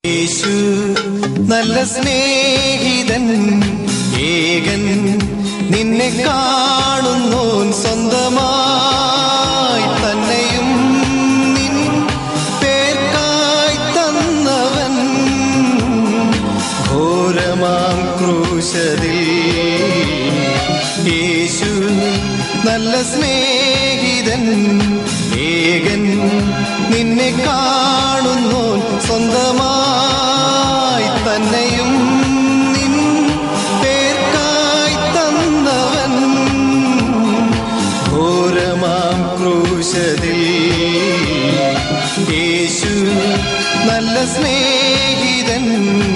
യേശു നല്ല സ്നേഹിതൻ ഏകൻ നിന്നെ കാണുന്നോൻ സ്വന്തമായി തന്നെയും നിൻ പേർക്കായി തന്നവൻ ഘോരമാം ക്രൂശതിൽ യേശു നല്ല സ്നേഹിതൻ ഏകൻ നിന്നെ കാണുന്നു സ്വന്തമായി തന്നെയും നിൻ പേർക്കായി തന്നവൻ ഘോരമാം ക്രൂശതിൽ യേശു നല്ല സ്നേഹിതൻ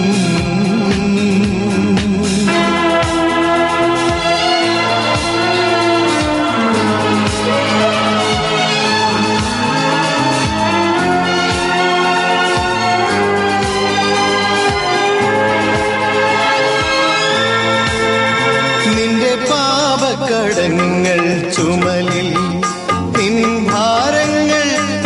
നിന്റെ പാപക്കടങ്ങൾ ചുമലിൽ നിൻ ഭാരങ്ങൾ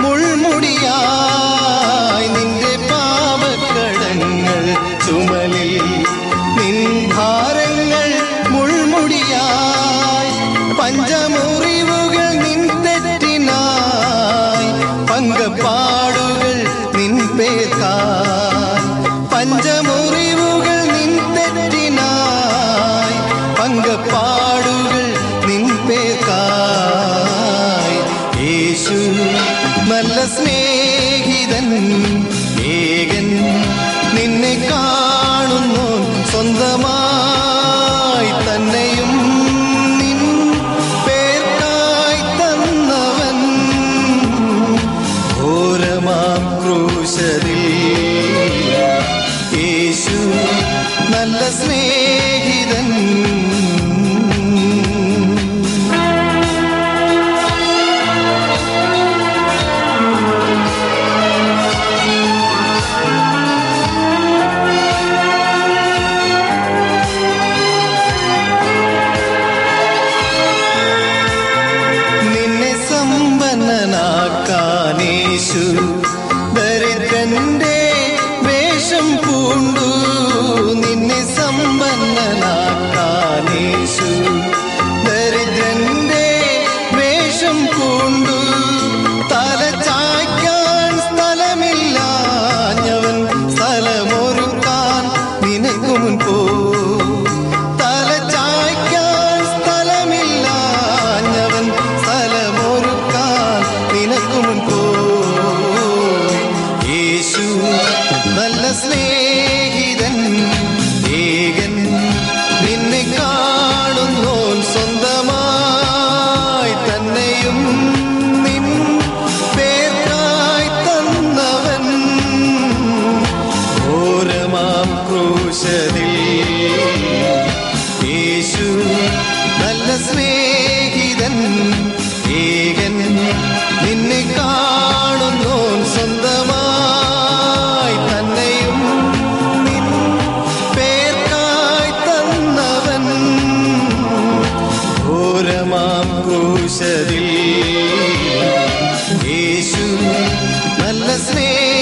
മുൾമുടിയായി നിന്റെ പാപക്കടങ്ങൾ ചുമലിൽ നിൻ ഭാരങ്ങൾ മുൾമുടിയായി പഞ്ചമുറിവുകൾ നിൻ തെറ്റിനായി പങ്കപ്പാടുകൾ നിൻ പേർക്കായി പഞ്ചമുറിവുകൾ നിൻ തെറ്റിനായി പങ്കപ്പാടുകൾ നിൻ പേർക്കായി യേശു നല്ല സ്നേഹിതൻ ഏകൻ നിന്നെ കാണുന്നു സ്വന്തമായി തന്നെയും നിൻ പേർക്കായി തന്നവൻ ഘോരമാം ക്രൂശതിൽ യേശു നല്ല സ്നേഹിതൻ നിന്നെ സമ്പന്നനാക്കാനേശു ദരിദ്രന്റെ വേഷം പൂണ്ടു നിന്നെ സമ്പന്നനാക്കാനേശു ദരിദ്രന്റെ വേഷം പൂണ്ടു തല ചായ്ക്കാൻ സ്ഥലമില്ലാഞ്ഞവൻ സ്ഥലമൊരുക്കാൻ നിനക്ക് മുൻപോ തല ചായ്ക്കാൻ സ്ഥലമില്ലാഞ്ഞവൻ സ്ഥലമൊരുക്കാൻ നിനക്ക് മുൻപോ യേശു നല്ല സ്നേഹിതൻ ഏകൻ നിന്നെ കാണുന്നോൻ സ്വന്തമായി തന്നെയും നിൻ പേർക്കായി തന്നവൻ ഘോരമാം ക്രൂശതിൽ യേശു നല്ല സ്നേഹിതൻ ഏകൻ നിന്നെ കാണുന്നു സ്വന്തമായി തന്നെയും നിൻ പേർക്കായി തന്നവൻ ഘോരമാം ക്രൂശതിൽ യേശു നല്ല സ്നേഹ